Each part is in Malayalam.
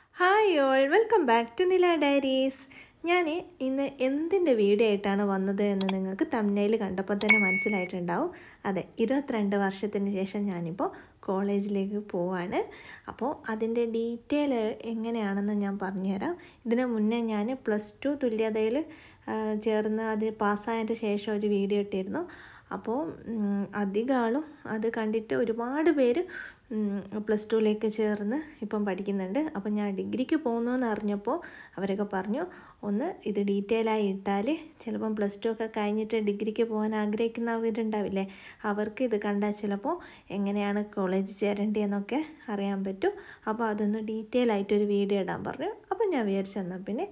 hi all welcome back to Nila diaries ഞാൻ ഇന്ന് എന്തിൻ്റെ വീഡിയോ ആയിട്ടാണ് വന്നത് എന്ന് നിങ്ങൾക്ക് തമ്നയിൽ കണ്ടപ്പോൾ തന്നെ മനസ്സിലായിട്ടുണ്ടാവും അതെ ഇരുപത്തിരണ്ട് വർഷത്തിന് ശേഷം ഞാനിപ്പോൾ കോളേജിലേക്ക് പോവാണ് അപ്പോൾ അതിൻ്റെ ഡീറ്റെയിൽ എങ്ങനെയാണെന്ന് ഞാൻ പറഞ്ഞുതരാം ഇതിന് മുന്നേ ഞാൻ പ്ലസ് ടു തുല്യതയിൽ ചേർന്ന് അത് പാസ്സായതിൻ്റെ ശേഷം ഒരു വീഡിയോ ഇട്ടിരുന്നു അപ്പോൾ അധികം ആളും അത് കണ്ടിട്ട് ഒരുപാട് പേര് പ്ലസ് ടുവിലേക്ക് ചേർന്ന് ഇപ്പം പഠിക്കുന്നുണ്ട് അപ്പം ഞാൻ ഡിഗ്രിക്ക് പോകുന്നു അറിഞ്ഞപ്പോൾ അവരൊക്കെ പറഞ്ഞു ഒന്ന് ഇത് ഡീറ്റെയിൽ ആയി ഇട്ടാൽ ചിലപ്പം പ്ലസ് ടു ഒക്കെ കഴിഞ്ഞിട്ട് ഡിഗ്രിക്ക് പോകാൻ ആഗ്രഹിക്കുന്നവരുണ്ടാവില്ലേ അവർക്ക് ഇത് കണ്ടാൽ ചിലപ്പോൾ എങ്ങനെയാണ് കോളേജിൽ ചേരേണ്ടതെന്നൊക്കെ അറിയാൻ പറ്റും അപ്പോൾ അതൊന്ന് ഡീറ്റെയിൽ ആയിട്ടൊരു വീഡിയോ ഇടാൻ പറഞ്ഞു അപ്പോൾ ഞാൻ വിചാരിച്ചു എന്നാൽ പിന്നെ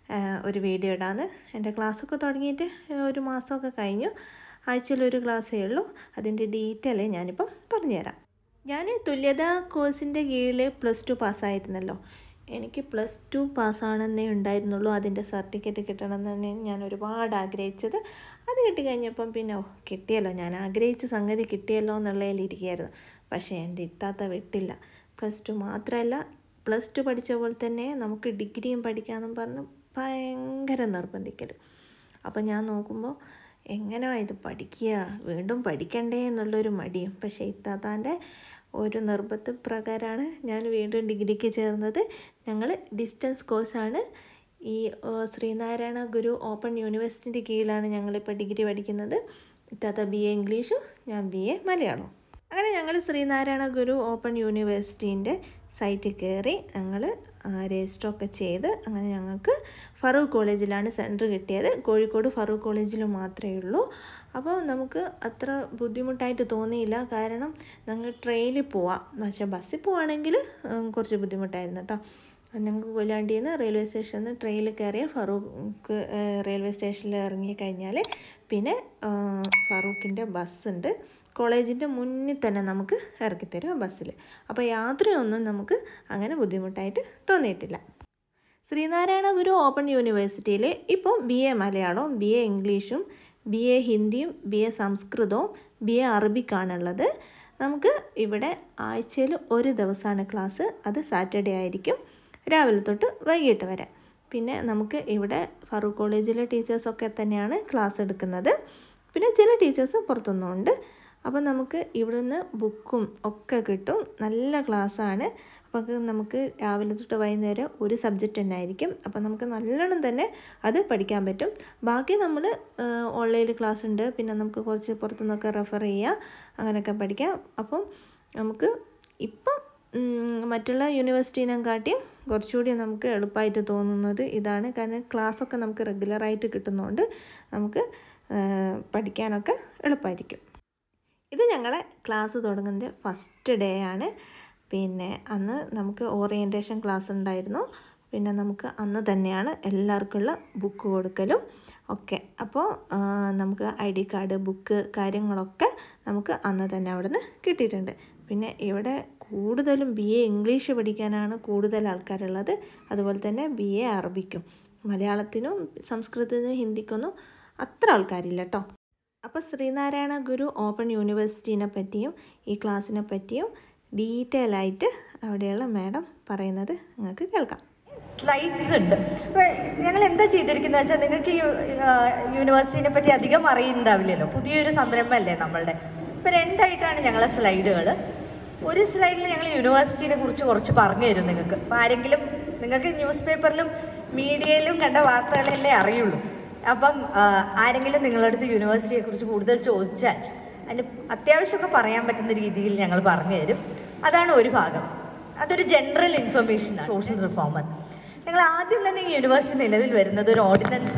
ഒരു വീഡിയോ ഇടാമെന്ന് എൻ്റെ ക്ലാസ്സൊക്കെ തുടങ്ങിയിട്ട് ഒരു മാസമൊക്കെ കഴിഞ്ഞു ആഴ്ചയിൽ ഒരു ക്ലാസ്സേ ഉള്ളൂ അതിൻ്റെ ഡീറ്റെയിൽ ഞാനിപ്പം പറഞ്ഞുതരാം ഞാൻ തുല്യതാ കോഴ്സിൻ്റെ കീഴിൽ പ്ലസ് ടു പാസ്സായിരുന്നല്ലോ എനിക്ക് പ്ലസ് ടു പാസ്സാണെന്നേ ഉണ്ടായിരുന്നുള്ളൂ അതിൻ്റെ സർട്ടിഫിക്കറ്റ് കിട്ടണമെന്ന് ഞാൻ ഒരുപാട് ആഗ്രഹിച്ചത് അത് കിട്ടിക്കഴിഞ്ഞപ്പം പിന്നെ ഓ കിട്ടിയല്ലോ ഞാൻ ആഗ്രഹിച്ച സംഗതി കിട്ടിയല്ലോ എന്നുള്ളതിലിരിക്കുകയായിരുന്നു പക്ഷേ എൻ്റെ ഇത്താത്ത വിട്ടില്ല പ്ലസ് ടു മാത്രമല്ല പ്ലസ് ടു പഠിച്ച പോലെ തന്നെ നമുക്ക് ഡിഗ്രിയും പഠിക്കാമെന്നും പറഞ്ഞ് ഭയങ്കര നിർബന്ധിക്കൽ അപ്പോൾ ഞാൻ നോക്കുമ്പോൾ എങ്ങനെയാ ഇത് പഠിക്കുക വീണ്ടും പഠിക്കണ്ടേ എന്നുള്ളൊരു മടിയും പക്ഷേ ഇത്താത്താൻ്റെ ഒരു നിർബന്ധ പ്രകാരമാണ് ഞാൻ വീണ്ടും ഡിഗ്രിക്ക് ചേർന്നത് ഞങ്ങൾ ഡിസ്റ്റൻസ് കോഴ്സാണ് ഈ ശ്രീനാരായണ ഗുരു ഓപ്പൺ യൂണിവേഴ്സിറ്റിൻ്റെ കീഴിലാണ് ഞങ്ങളിപ്പോൾ ഡിഗ്രി പഠിക്കുന്നത് ഇത്താത്ത ബി എ ഇംഗ്ലീഷും ഞാൻ ബി എ മലയാളവും അങ്ങനെ ഞങ്ങൾ ശ്രീനാരായണ ഗുരു ഓപ്പൺ യൂണിവേഴ്സിറ്റീൻ്റെ സൈറ്റിൽ കയറി ഞങ്ങൾ രജിസ്റ്ററൊക്കെ ചെയ്ത് അങ്ങനെ ഞങ്ങൾക്ക് ഫറൂഖ് കോളേജിലാണ് സെൻറ്റർ കിട്ടിയത് കോഴിക്കോട് ഫറൂഖ് കോളേജിൽ മാത്രമേ ഉള്ളൂ അപ്പോൾ നമുക്ക് അത്ര ബുദ്ധിമുട്ടായിട്ട് തോന്നിയില്ല കാരണം ഞങ്ങൾ ട്രെയിനിൽ പോവാം പക്ഷേ ബസ്സിൽ പോവുകയാണെങ്കിൽ കുറച്ച് ബുദ്ധിമുട്ടായിരുന്നു കേട്ടോ ഞങ്ങൾക്ക് കൊല്ലാണ്ടിയിൽ നിന്ന് റെയിൽവേ സ്റ്റേഷനിൽ നിന്ന് ട്രെയിനിൽ കയറിയ ഫറൂഖ് റെയിൽവേ സ്റ്റേഷനിൽ ഇറങ്ങി കഴിഞ്ഞാൽ പിന്നെ ഫറൂഖിൻ്റെ ബസ്സുണ്ട് കോളേജിൻ്റെ മുന്നിൽ തന്നെ നമുക്ക് ഇറക്കിത്തരും ബസ്സിൽ അപ്പോൾ യാത്രയൊന്നും നമുക്ക് അങ്ങനെ ബുദ്ധിമുട്ടായിട്ട് തോന്നിയിട്ടില്ല ശ്രീനാരായണ ഗുരു ഓപ്പൺ യൂണിവേഴ്സിറ്റിയിൽ ഇപ്പോൾ ബി എ മലയാളവും ബി എ ഇംഗ്ലീഷും ബി എ ഹിന്ദിയും ബി എ സംസ്കൃതവും ബി എ അറബിക്കാണുള്ളത് നമുക്ക് ഇവിടെ ആഴ്ചയിൽ ഒരു ദിവസമാണ് ക്ലാസ് അത് സാറ്റർഡേ ആയിരിക്കും രാവിലെ തൊട്ട് വൈകിട്ട് വരെ പിന്നെ നമുക്ക് ഇവിടെ ഫറൂഖ് കോളേജിലെ ടീച്ചേഴ്സൊക്കെ തന്നെയാണ് ക്ലാസ് എടുക്കുന്നത് പിന്നെ ചില ടീച്ചേഴ്സ് പുറത്തുനിന്നുണ്ട് അപ്പോൾ നമുക്ക് ഇവിടുന്ന് ബുക്കും ഒക്കെ കിട്ടും നല്ല ക്ലാസ്സാണ് അപ്പോൾ നമുക്ക് രാവിലെ തൊട്ട് വൈകുന്നേരം ഒരു സബ്ജക്റ്റ് തന്നെ ആയിരിക്കും അപ്പോൾ നമുക്ക് നല്ലോണം തന്നെ അത് പഠിക്കാൻ പറ്റും ബാക്കി നമ്മൾ ഓൺലൈനിൽ ക്ലാസ് ഉണ്ട് പിന്നെ നമുക്ക് കുറച്ച് പുറത്തുനിന്നൊക്കെ റെഫർ ചെയ്യുക അങ്ങനെയൊക്കെ പഠിക്കാം അപ്പം നമുക്ക് ഇപ്പം മറ്റുള്ള യൂണിവേഴ്സിറ്റീനെ കാട്ടിയും കുറച്ചുകൂടി നമുക്ക് എളുപ്പമായിട്ട് തോന്നുന്നത് ഇതാണ് കാരണം ക്ലാസ്സൊക്കെ നമുക്ക് റെഗുലറായിട്ട് കിട്ടുന്നതുകൊണ്ട് നമുക്ക് പഠിക്കാനൊക്കെ എളുപ്പമായിരിക്കും ഇത് ഞങ്ങളെ ക്ലാസ് തുടങ്ങുന്നതിൻ്റെ ഫസ്റ്റ് ഡേ ആണ് പിന്നെ അന്ന് നമുക്ക് ഓറിയൻറ്റേഷൻ ക്ലാസ് ഉണ്ടായിരുന്നു പിന്നെ നമുക്ക് അന്ന് തന്നെയാണ് എല്ലാവർക്കുള്ള ബുക്ക് കൊടുക്കലും ഒക്കെ അപ്പോൾ നമുക്ക് ഐ ഡി കാർഡ് ബുക്ക് കാര്യങ്ങളൊക്കെ നമുക്ക് അന്ന് തന്നെ അവിടെ നിന്ന് കിട്ടിയിട്ടുണ്ട് പിന്നെ ഇവിടെ കൂടുതലും ബി എ ഇംഗ്ലീഷ് പഠിക്കാനാണ് കൂടുതൽ ആൾക്കാരുള്ളത് അതുപോലെ തന്നെ ബി എ അറബിക്കും മലയാളത്തിനും സംസ്കൃതത്തിനും ഹിന്ദിക്കൊന്നും അത്ര ആൾക്കാരില്ല കേട്ടോ അപ്പോൾ ശ്രീനാരായണ ഗുരു ഓപ്പൺ യൂണിവേഴ്സിറ്റീനെ പറ്റിയും ഈ ക്ലാസ്സിനെ പറ്റിയും ഡീറ്റെയിൽ ആയിട്ട് അവിടെയുള്ള മാഡം പറയുന്നത് നിങ്ങൾക്ക് കേൾക്കാം സ്ലൈഡ്സ് ഉണ്ട് അപ്പോൾ ഞങ്ങൾ എന്താ ചെയ്തിരിക്കുന്നത് വെച്ചാൽ നിങ്ങൾക്ക് ഈ യൂണിവേഴ്സിറ്റിനെ പറ്റി അധികം അറിയുന്നുണ്ടാവില്ലല്ലോ പുതിയൊരു സംരംഭമല്ലേ നമ്മളുടെ ഇപ്പോൾ രണ്ടായിട്ടാണ് ഞങ്ങളെ സ്ലൈഡുകൾ ഒരു സ്ലൈഡിൽ ഞങ്ങൾ യൂണിവേഴ്സിറ്റിനെ കുറിച്ച് കുറച്ച് പറഞ്ഞു തരും നിങ്ങൾക്ക് അപ്പോൾ ആരെങ്കിലും നിങ്ങൾക്ക് ന്യൂസ് പേപ്പറിലും മീഡിയയിലും കണ്ട വാർത്തകളല്ലേ അറിയുള്ളൂ അപ്പം ആരെങ്കിലും നിങ്ങളുടെ അടുത്ത് യൂണിവേഴ്സിറ്റിയെ കുറിച്ച് കൂടുതൽ ചോദിച്ചാൽ അതിന് അത്യാവശ്യമൊക്കെ പറയാൻ പറ്റുന്ന രീതിയിൽ ഞങ്ങൾ പറഞ്ഞു തരും അതാണ് ഒരു ഭാഗം അതൊരു ജനറൽ ഇൻഫർമേഷൻ സോഷ്യൽ റിഫോമർ ഞങ്ങൾ ആദ്യം തന്നെ ഈ യൂണിവേഴ്സിറ്റി നിലവിൽ വരുന്നത് ഒരു ഓർഡിനൻസ്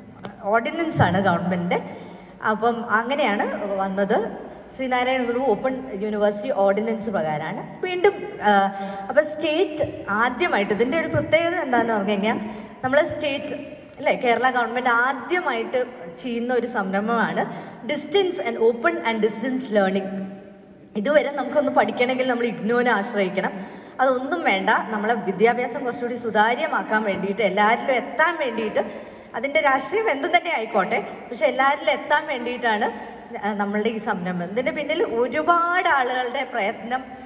ഓർഡിനൻസ് ആണ് ഗവൺമെൻറ്റിൻ്റെ അപ്പം അങ്ങനെയാണ് വന്നത് Sreenarayana Guru open university ordinance പ്രകാരമാണ് വീണ്ടും അപ്പോൾ സ്റ്റേറ്റ് ആദ്യമായിട്ട് ഇതിൻ്റെ ഒരു പ്രത്യേകത എന്താണെന്ന് പറഞ്ഞു കഴിഞ്ഞാൽ നമ്മളെ സ്റ്റേറ്റ് അല്ലേ കേരള ഗവൺമെൻറ് ആദ്യമായിട്ട് ചെയ്യുന്ന ഒരു സംരംഭമാണ് distance and open and distance learning ഇതുവരെ നമുക്കൊന്ന് പഠിക്കണമെങ്കിൽ നമ്മൾ ഇഗ്നോനെ ആശ്രയിക്കണം അതൊന്നും വേണ്ട നമ്മളെ വിദ്യാഭ്യാസം കുറച്ചുകൂടി സുതാര്യമാക്കാൻ വേണ്ടിയിട്ട് എല്ലാവരിലും എത്താൻ വേണ്ടിയിട്ട് അതിൻ്റെ രാഷ്ട്രീയം എന്തും തന്നെ ആയിക്കോട്ടെ പക്ഷെ എല്ലാവരിലും എത്താൻ വേണ്ടിയിട്ടാണ് നമ്മളുടെ ഈ സംരംഭം ഇതിൻ്റെ പിന്നിൽ ഒരുപാട് ആളുകളുടെ പ്രയത്നം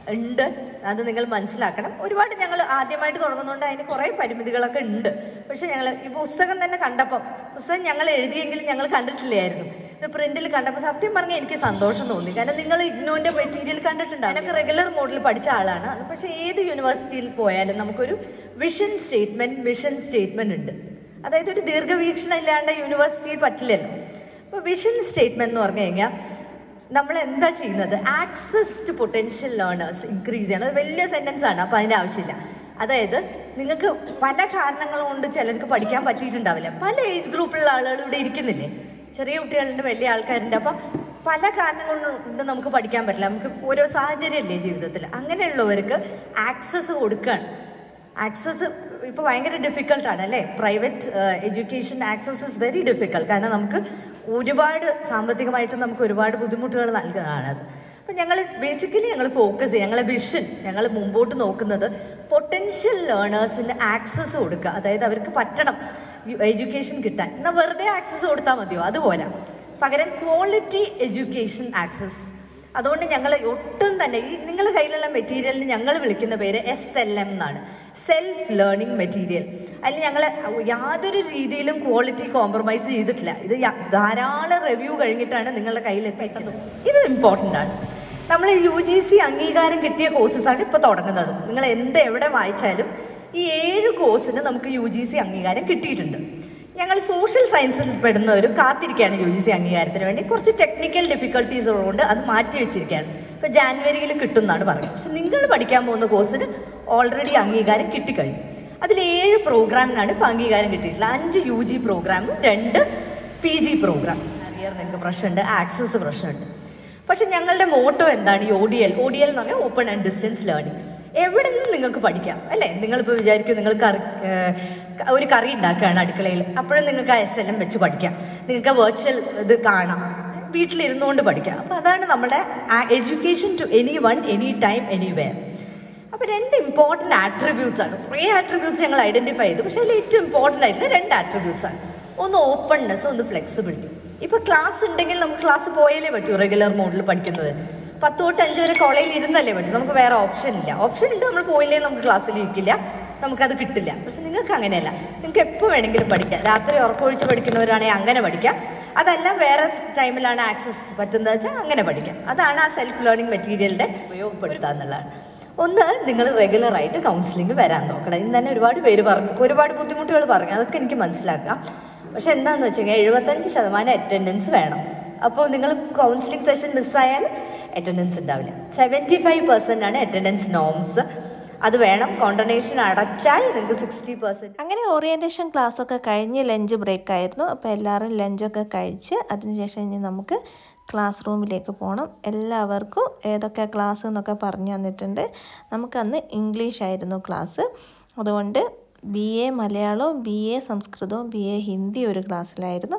ഉണ്ട് അത് നിങ്ങൾ മനസ്സിലാക്കണം ഒരുപാട് ഞങ്ങൾ ആദ്യമായിട്ട് തുടങ്ങുന്നതുകൊണ്ട് അതിന് കുറേ പരിമിതികളൊക്കെ ഉണ്ട് പക്ഷെ ഞങ്ങൾ ഈ പുസ്തകം തന്നെ കണ്ടപ്പം പുസ്തകം ഞങ്ങൾ എഴുതിയെങ്കിലും ഞങ്ങൾ കണ്ടിട്ടില്ലായിരുന്നു ഇത് പ്രിന്റിൽ കണ്ടപ്പോൾ സത്യം പറഞ്ഞാൽ എനിക്ക് സന്തോഷം തോന്നി കാരണം നിങ്ങൾ ഇഗ്നോന്റെ മെറ്റീരിയൽ കണ്ടിട്ടുണ്ട് എനിക്ക് റെഗുലർ മോഡിൽ പഠിച്ച ആളാണ് അത് പക്ഷേ ഏത് യൂണിവേഴ്സിറ്റിയിൽ പോയാലും നമുക്കൊരു വിഷൻ സ്റ്റേറ്റ്മെന്റ് മിഷൻ സ്റ്റേറ്റ്മെന്റ് ഉണ്ട് അതായത് ഒരു ദീർഘവീക്ഷണം ഇല്ലാണ്ട് യൂണിവേഴ്സിറ്റിയിൽ പറ്റില്ലല്ലോ അപ്പോൾ വിഷൻ സ്റ്റേറ്റ്മെന്റ് എന്ന് പറഞ്ഞു കഴിഞ്ഞാൽ നമ്മൾ എന്താ ചെയ്യുന്നത് access to potential learners increase ചെയ്യണം അത് വലിയ സെൻറ്റൻസ് ആണ് അപ്പോൾ അതിൻ്റെ ആവശ്യമില്ല അതായത് നിങ്ങൾക്ക് പല കാരണങ്ങൾ കൊണ്ട് ചിലർക്ക് പഠിക്കാൻ പറ്റിയിട്ടുണ്ടാവില്ല പല ഏജ് ഗ്രൂപ്പിലുള്ള ആളുകൾ ഇവിടെ ഇരിക്കുന്നില്ലേ ചെറിയ കുട്ടികളുണ്ട് വലിയ ആൾക്കാരുണ്ട് അപ്പം പല കാരണങ്ങൾ കൊണ്ട് നമുക്ക് പഠിക്കാൻ പറ്റില്ല നമുക്ക് ഓരോ സാഹചര്യമല്ലേ ജീവിതത്തിൽ അങ്ങനെയുള്ളവർക്ക് ആക്സസ് കൊടുക്കുകയാണ് ആക്സസ് ഇപ്പോൾ ഭയങ്കര ഡിഫിക്കൽട്ടാണ് അല്ലേ private education access is very difficult കാരണം നമുക്ക് ഒരുപാട് സാമ്പത്തികമായിട്ട് നമുക്ക് ഒരുപാട് ബുദ്ധിമുട്ടുകൾ നൽകുന്നതാണ് അത് അപ്പം ഞങ്ങൾ ബേസിക്കലി ഞങ്ങൾ ഫോക്കസ് ചെയ്യും ഞങ്ങളെ വിഷൻ ഞങ്ങൾ മുമ്പോട്ട് നോക്കുന്നത് പൊട്ടൻഷ്യൽ ലേണേഴ്സിന് ആക്സസ് കൊടുക്കുക അതായത് അവർക്ക് പറ്റണം എഡ്യൂക്കേഷൻ കിട്ടാൻ എന്നാൽ വെറുതെ ആക്സസ് കൊടുത്താൽ മതിയോ അതുപോലെ പകരം ക്വാളിറ്റി എഡ്യൂക്കേഷൻ ആക്സസ് അതുകൊണ്ട് ഞങ്ങൾ ഒട്ടും തന്നെ ഈ നിങ്ങളുടെ കയ്യിലുള്ള മെറ്റീരിയലിന് ഞങ്ങൾ വിളിക്കുന്ന പേര് എസ് എൽ എം എന്നാണ് സെൽഫ് ലേണിംഗ് മെറ്റീരിയൽ അതിൽ ഞങ്ങൾ യാതൊരു രീതിയിലും ക്വാളിറ്റി കോംപ്രമൈസ് ചെയ്തിട്ടില്ല ഇത് യ- ധാരാളം റിവ്യൂ കഴിഞ്ഞിട്ടാണ് നിങ്ങളുടെ കയ്യിൽ എത്തിക്കുന്നത് ഇത് ഇമ്പോർട്ടൻ്റ് ആണ് നമ്മൾ യു ജി സി അംഗീകാരം കിട്ടിയ കോഴ്സസാണ് ഇപ്പോൾ തുടങ്ങുന്നത് നിങ്ങൾ എന്ത് എവിടെ വായിച്ചാലും ഈ ഏഴ് കോഴ്സിന് നമുക്ക് യു ജി സി അംഗീകാരം കിട്ടിയിട്ടുണ്ട് ഞങ്ങൾ സോഷ്യൽ സയൻസിൽ പെടുന്നവരും കാത്തിരിക്കുകയാണ് യു ജി സി അംഗീകാരത്തിന് വേണ്ടി കുറച്ച് ടെക്നിക്കൽ ഡിഫിക്കൽട്ടീസ് ഉള്ളതുകൊണ്ട് അത് മാറ്റി വെച്ചിരിക്കുകയാണ് ഇപ്പോൾ ജാനുവരിയിൽ കിട്ടുമെന്നാണ് പറയുന്നത് പക്ഷെ നിങ്ങൾ പഠിക്കാൻ പോകുന്ന കോഴ്സിന് ഓൾറെഡി അംഗീകാരം കിട്ടിക്കഴിഞ്ഞു അതിൽ ഏഴ് പ്രോഗ്രാമിനാണ് ഇപ്പോൾ അംഗീകാരം കിട്ടിയിട്ടുള്ളത് അഞ്ച് യു ജി പ്രോഗ്രാമും രണ്ട് പി ജി പ്രോഗ്രാം അറിയാൻ നിങ്ങൾക്ക് പ്രശ്നമുണ്ട് ആക്സസ് പ്രശ്നമുണ്ട് പക്ഷെ ഞങ്ങളുടെ മോട്ടോ എന്താണ് ഈ O D L O D L എന്ന് പറഞ്ഞാൽ ഓപ്പൺ ആൻഡ് ഡിസ്റ്റൻസ് ലേണിംഗ് എവിടെ നിന്നും നിങ്ങൾക്ക് പഠിക്കാം അല്ലേ നിങ്ങളിപ്പോൾ വിചാരിക്കും നിങ്ങൾ കറി ഏഹ്, ഒരു കറി ഉണ്ടാക്കുകയാണ് അടുക്കളയിൽ അപ്പോഴും നിങ്ങൾക്ക് എസ് എൽ എം വെച്ച് പഠിക്കാം നിങ്ങൾക്ക് വെർച്വൽ ഇത് കാണാം വീട്ടിലിരുന്നുകൊണ്ട് പഠിക്കാം അപ്പോൾ അതാണ് നമ്മുടെ education to anyone any time anywhere അപ്പോൾ രണ്ട് ഇമ്പോർട്ടൻ്റ് ആട്രിബ്യൂട്ട്സ് ആണ് കുറേ ആട്രിബ്യൂട്ട്സ് ഞങ്ങൾ ഐഡൻറ്റിഫൈ ചെയ്തു പക്ഷേ അതിൽ ഏറ്റവും ഇമ്പോർട്ടൻ്റ് ആയിട്ടുള്ള രണ്ട് ആട്രിബ്യൂട്ട്സ് ആണ് ഒന്ന് ഓപ്പൺനെസ് ഒന്ന് ഫ്ലെക്സിബിലിറ്റി ഇപ്പോൾ ക്ലാസ് ഉണ്ടെങ്കിൽ നമുക്ക് ക്ലാസ് പോയാലേ പറ്റൂ റെഗുലർ മോഡിൽ പഠിക്കുന്നത് പത്ത് തൊട്ട് അഞ്ച് വരെ കോളേജിൽ ഇരുന്നല്ലേ പറ്റും നമുക്ക് വേറെ ഓപ്ഷൻ ഇല്ല ഓപ്ഷൻ ഉണ്ട് നമ്മൾ പോയില്ലേ നമുക്ക് ക്ലാസ്സിൽ ഇരിക്കില്ല നമുക്കത് കിട്ടില്ല പക്ഷെ നിങ്ങൾക്ക് അങ്ങനെയല്ല നിങ്ങൾക്ക് എപ്പോൾ വേണമെങ്കിലും പഠിക്കാം രാത്രി ഉറക്കമൊഴിച്ച് പഠിക്കുന്നവരാണെങ്കിൽ അങ്ങനെ പഠിക്കാം അതല്ല വേറെ ടൈമിലാണ് ആക്സസ് പറ്റുന്നത് വെച്ചാൽ അങ്ങനെ പഠിക്കാം അതാണ് ആ സെൽഫ് ലേണിംഗ് മെറ്റീരിയലിൻ്റെ ഉപയോഗപ്പെടുത്തുക എന്നുള്ളതാണ് ഒന്ന് നിങ്ങൾ റെഗുലറായിട്ട് കൗൺസിലിംഗ് വരാൻ നോക്കണം ഇന്ന് തന്നെ ഒരുപാട് പേര് പറഞ്ഞു ഒരുപാട് ബുദ്ധിമുട്ടുകൾ പറഞ്ഞു അതൊക്കെ എനിക്ക് മനസ്സിലാക്കാം പക്ഷെ എന്താണെന്ന് വെച്ച് കഴിഞ്ഞാൽ എഴുപത്തഞ്ച് ശതമാനം അറ്റൻഡൻസ് വേണം അപ്പോൾ നിങ്ങൾ കൗൺസിലിംഗ് സെഷൻ മിസ്സായാൽ അറ്റൻഡൻസ് ഉണ്ടാവില്ല സെവൻറ്റി ഫൈവ് പെർസെൻ്റ് ആണ് അറ്റൻഡൻസ് നോംസ് അത് വേണം കോണ്ടനേഷൻ അടച്ചാൽ നിങ്ങൾക്ക് സിക്സ്റ്റി പെർസെൻറ്റ് അങ്ങനെ ഓറിയൻറ്റേഷൻ ക്ലാസ്സൊക്കെ കഴിഞ്ഞ് ലഞ്ച് ബ്രേക്ക് ആയിരുന്നു അപ്പോൾ എല്ലാവരും ലഞ്ചൊക്കെ കഴിച്ച് അതിനുശേഷം ഇനി നമുക്ക് ക്ലാസ് റൂമിലേക്ക് പോകണം എല്ലാവർക്കും ഏതൊക്കെ ക്ലാസ് എന്നൊക്കെ പറഞ്ഞു തന്നിട്ടുണ്ട് നമുക്കന്ന് ഇംഗ്ലീഷ് ആയിരുന്നു ക്ലാസ് അതുകൊണ്ട് ബി എ മലയാളവും ബി എ സംസ്കൃതവും ബി എ ഹിന്ദി ഒരു ക്ലാസ്സിലായിരുന്നു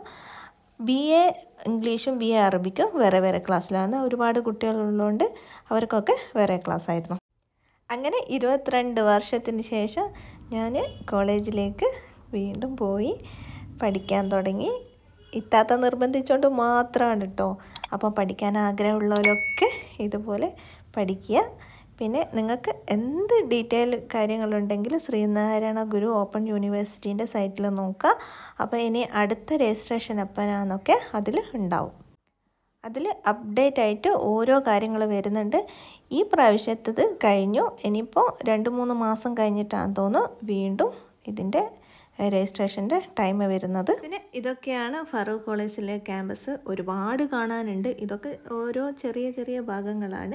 ബി എ ഇംഗ്ലീഷും ബി എ അറബിക്കും വേറെ വേറെ ക്ലാസ്സിലാണ് ഒരുപാട് കുട്ടികളുള്ളതുകൊണ്ട് അവർക്കൊക്കെ വേറെ ക്ലാസ് ആയിരുന്നു അങ്ങനെ ഇരുപത്തിരണ്ട് വർഷത്തിന് ശേഷം ഞാൻ കോളേജിലേക്ക് വീണ്ടും പോയി പഠിക്കാൻ തുടങ്ങി ഇത്താത്ത നിർബന്ധിച്ചുകൊണ്ട് മാത്രമാണ് കേട്ടോ അപ്പോൾ പഠിക്കാൻ ആഗ്രഹമുള്ളവരൊക്കെ ഇതുപോലെ പഠിക്കുക പിന്നെ നിങ്ങൾക്ക് എന്ത് ഡീറ്റെയിൽ കാര്യങ്ങളുണ്ടെങ്കിൽ ശ്രീനാരായണ ഗുരു ഓപ്പൺ യൂണിവേഴ്സിറ്റീൻ്റെ സൈറ്റിൽ നോക്കുക അപ്പോൾ ഇനി അടുത്ത രജിസ്ട്രേഷൻ എപ്പോഴാണെന്നൊക്കെ അതിൽ ഉണ്ടാവും അതിൽ അപ്ഡേറ്റ് ആയിട്ട് ഓരോ കാര്യങ്ങൾ വരുന്നുണ്ട് ഈ പ്രാവശ്യത്തത് കഴിഞ്ഞു ഇനിയിപ്പോൾ രണ്ട് മൂന്ന് മാസം കഴിഞ്ഞിട്ടാണ് തോന്നുന്നു വീണ്ടും ഇതിൻ്റെ രജിസ്ട്രേഷൻ്റെ ടൈം വരുന്നത് പിന്നെ ഇതൊക്കെയാണ് ഫറൂഖ് കോളേജിലെ ക്യാമ്പസ് ഒരുപാട് കാണാനുണ്ട് ഇതൊക്കെ ഓരോ ചെറിയ ചെറിയ ഭാഗങ്ങളാണ്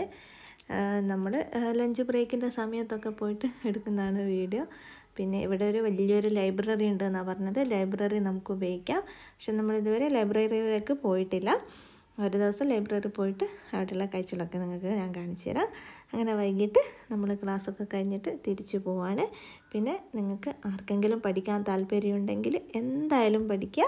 നമ്മൾ ലഞ്ച് ബ്രേക്കിൻ്റെ സമയത്തൊക്കെ പോയിട്ട് എടുക്കുന്നതാണ് വീഡിയോ പിന്നെ ഇവിടെ ഒരു വലിയൊരു ലൈബ്രറി ഉണ്ട് എന്നാണ് പറഞ്ഞത് ലൈബ്രറി നമുക്ക് ഉപയോഗിക്കാം പക്ഷെ നമ്മൾ ഇതുവരെ ലൈബ്രറിയിലേക്ക് പോയിട്ടില്ല ഒരു ദിവസം ലൈബ്രറി പോയിട്ട് അവിടെയുള്ള കാഴ്ചകളൊക്കെ നിങ്ങൾക്ക് ഞാൻ കാണിച്ചു തരാം അങ്ങനെ വൈകിട്ട് നമ്മൾ ക്ലാസ്സൊക്കെ കഴിഞ്ഞിട്ട് തിരിച്ചു പോവാണ് പിന്നെ നിങ്ങൾക്ക് ആർക്കെങ്കിലും പഠിക്കാൻ താല്പര്യമുണ്ടെങ്കിൽ എന്തായാലും പഠിക്കുക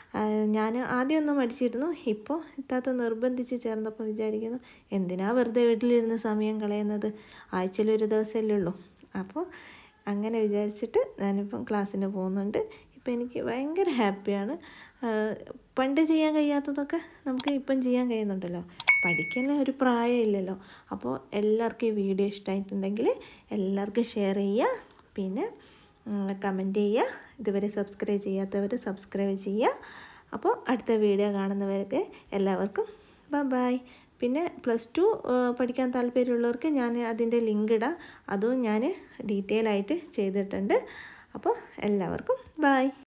ഞാൻ ആദ്യമൊന്നും പഠിച്ചിരുന്നു ഇപ്പോൾ ഇത്താത്ത നിർബന്ധിച്ച് ചേർന്നപ്പോൾ വിചാരിക്കുന്നു എന്തിനാ വെറുതെ വീട്ടിലിരുന്ന് സമയം കളയുന്നത് ആഴ്ചയിൽ ഒരു ദിവസമല്ലേ ഉള്ളൂ അപ്പോൾ അങ്ങനെ വിചാരിച്ചിട്ട് ഞാനിപ്പം ക്ലാസ്സിന് പോകുന്നുണ്ട് ഇപ്പം എനിക്ക് ഭയങ്കര ഹാപ്പിയാണ് പണ്ട് ചെയ്യാൻ കഴിയാത്തതൊക്കെ നമുക്ക് ഇപ്പം ചെയ്യാൻ കഴിയുന്നുണ്ടല്ലോ പഠിക്കാൻ ഒരു പ്രായമില്ലല്ലോ അപ്പോൾ എല്ലാവർക്കും ഈ വീഡിയോ ഇഷ്ടമായിട്ടുണ്ടെങ്കിൽ എല്ലാവർക്കും ഷെയർ ചെയ്യുക പിന്നെ കമൻറ്റ് ചെയ്യുക ഇതുവരെ സബ്സ്ക്രൈബ് ചെയ്യാത്തവർ സബ്സ്ക്രൈബ് ചെയ്യുക അപ്പോൾ അടുത്ത വീഡിയോ കാണുന്നവർക്ക് എല്ലാവർക്കും ബൈ ബൈ പിന്നെ പ്ലസ് ടു പഠിക്കാൻ താല്പര്യമുള്ളവർക്ക് ഞാൻ അതിൻ്റെ ലിങ്ക് ഇടാം അതും ഞാൻ ഡീറ്റെയിൽ ആയിട്ട് ചെയ്തിട്ടുണ്ട് അപ്പോൾ എല്ലാവർക്കും ബൈ